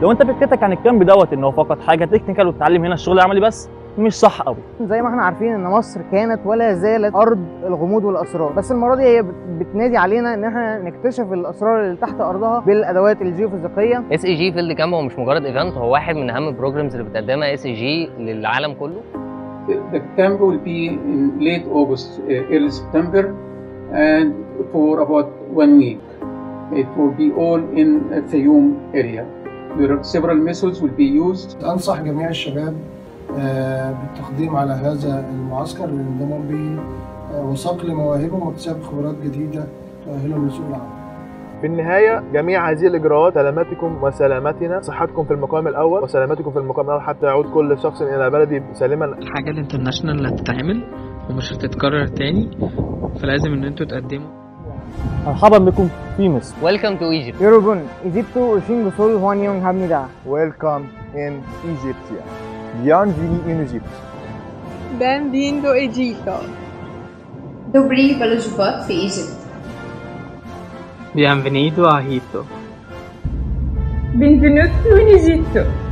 لو انت فكرتك عن الكامب دوت ان هو فقط حاجه تكنيكال وتتعلم هنا الشغل العملي بس مش صح قوي زي ما احنا عارفين ان مصر كانت ولا زالت ارض الغموض والاسرار بس المره دي هي بت- بتنادي علينا ان احنا نكتشف الاسرار اللي تحت ارضها بالادوات الجيوفيزيقيه اس اي جي فيلد كامب هو مش مجرد ايفنت هو واحد من اهم البروجرامز اللي بتقدمها اس اي جي للعالم كله The camp will be in late August, uh, early September, and for about one week. It will be all in uh, Fayoum area. There are several methods will be used. أنصح جميع الشباب آه، بالتقديم على هذا المعسكر للانضمام به آه، وصقل مواهبهم واكتساب خبرات جديدة تؤهلهم لسوق العمل. في النهاية جميع هذه الإجراءات سلامتكم وسلامتنا صحتكم في المقام الأول وسلامتكم في المقام الأول حتى يعود كل شخص إلى بلده سالما الحاجة الانترناشونال اللي هتتعمل ومش هتتكرر تاني فلازم ان انتوا تقدموا مرحبا بكم في مصر ويلكم تو ايجيبت يوروبون ايجيبتو وشين بسول هوان يونغ هابنيدا Welcome in Egypt Bienvenue in Egypt Bem-vindo Egito. Dobrý byl život v Egypt. Bienvenido a Egipto Benvenuto in Egitto.